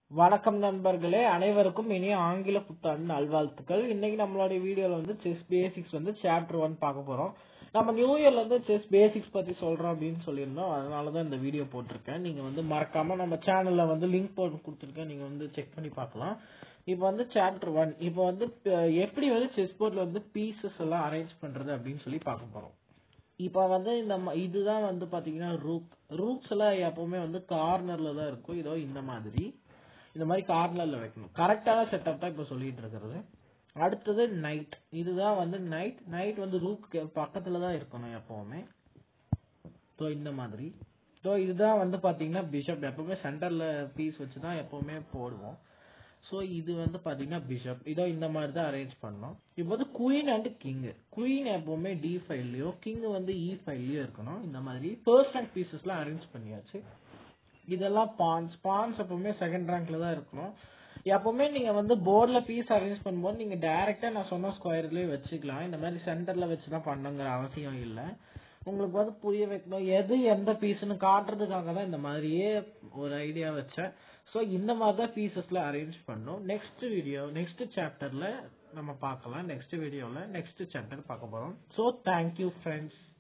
வணக்கம் நண்பர்களே அனைவருக்கும் இனிய ஆங்கில புத்தாண்டு நல்வாழ்த்துக்கள் இன்னைக்கு நம்மளுடைய வீடியோல வந்து செஸ் பேசிக்ஸ் வந்து சாப்டர் ஒன் பார்க்க போறோம் நம்ம நியூ இயர்ல இருந்து செஸ் பேசிக்ஸ் பத்தி சொல்றோம் அப்படின்னு சொல்லியிருந்தோம் அதனாலதான் இந்த வீடியோ போட்டிருக்கேன் நீங்க வந்து மறக்காம நம்ம சேனல்ல வந்து லிங்க் போட்டு கொடுத்துருக்கேன் நீங்க வந்து செக் பண்ணி பார்க்கலாம் இப்போ வந்து சாப்டர் ஒன் இப்போ வந்து அஹ், எப்படி வந்து செஸ் போர்ட்ல வந்து பீசஸ் எல்லாம் அரேஞ்ச் பண்றது அப்படின்னு சொல்லி பார்க்க போறோம் இப்போ வந்து இந்த ம- இதுதான் வந்து பாத்தீங்கன்னா ரூக் ரூக்ஸ் எல்லாம் எப்பவுமே வந்து கார்னர்ல தான் இருக்கும் இதோ இந்த மாதிரி இந்த மாதிரி கார்னர்ல வைக்கணும் கரெக்டான செட்டப் தான் இப்போ சொல்லிட்டு இருக்கிறது அடுத்தது நைட் இதுதான் வந்து நைட் நைட் வந்து ரூக் பக்கத்துல தான் இருக்கணும் எப்பவுமே ஸோ இந்த மாதிரி ஸோ இதுதான் வந்து பாத்தீங்கன்னா பிஷப் எப்பவுமே சென்டர்ல பீஸ் வச்சு தான் எப்பவுமே போடுவோம் ஸோ இது வந்து பாத்தீங்கன்னா பிஷப் இதோ இந்த மாதிரி தான் அரேஞ்ச் பண்ணோம் இப்போ வந்து குயின் அண்ட் கிங் குயின் எப்பவுமே டி ஃபைவ்லயோ கிங் வந்து இ ஃபைவ்லயோ இருக்கணும் இந்த மாதிரி ஃபர்ஸ்ட் ரேங்க் பீசஸ்லாம் அரேஞ்ச் பண்ணியாச்சு இதெல்லாம் பான்ஸ் பான்ஸ் எப்பவுமே செகண்ட் ரேங்க்ல தான் இருக்கணும் எப்பவுமே நீங்க வந்து போர்டில் பீஸ் அரேஞ்ச் பண்ணும்போது நீங்க டைரக்டா நான் சொன்ன ஸ்கொயர்லயே வச்சுக்கலாம் இந்த மாதிரி சென்டர்ல வச்சு தான் பண்ணுங்கிற அவசியம் இல்லை உங்களுக்கு வந்து புரிய வைக்கணும் எது எந்த பீஸ்னு காட்டுறதுக்காக தான் இந்த மாதிரியே ஒரு ஐடியா வச்சேன் ஸோ இந்த மாதிரி தான் பீசஸ்ல அரேஞ்ச் பண்ணோம் நெக்ஸ்ட் வீடியோ நெக்ஸ்ட் சாப்டர்ல நம்ம பார்க்கலாம் நெக்ஸ்ட் வீடியோல நெக்ஸ்ட் சாப்டர் பார்க்க போறோம் ஸோ தேங்க்யூ ஃப்ரெண்ட்ஸ்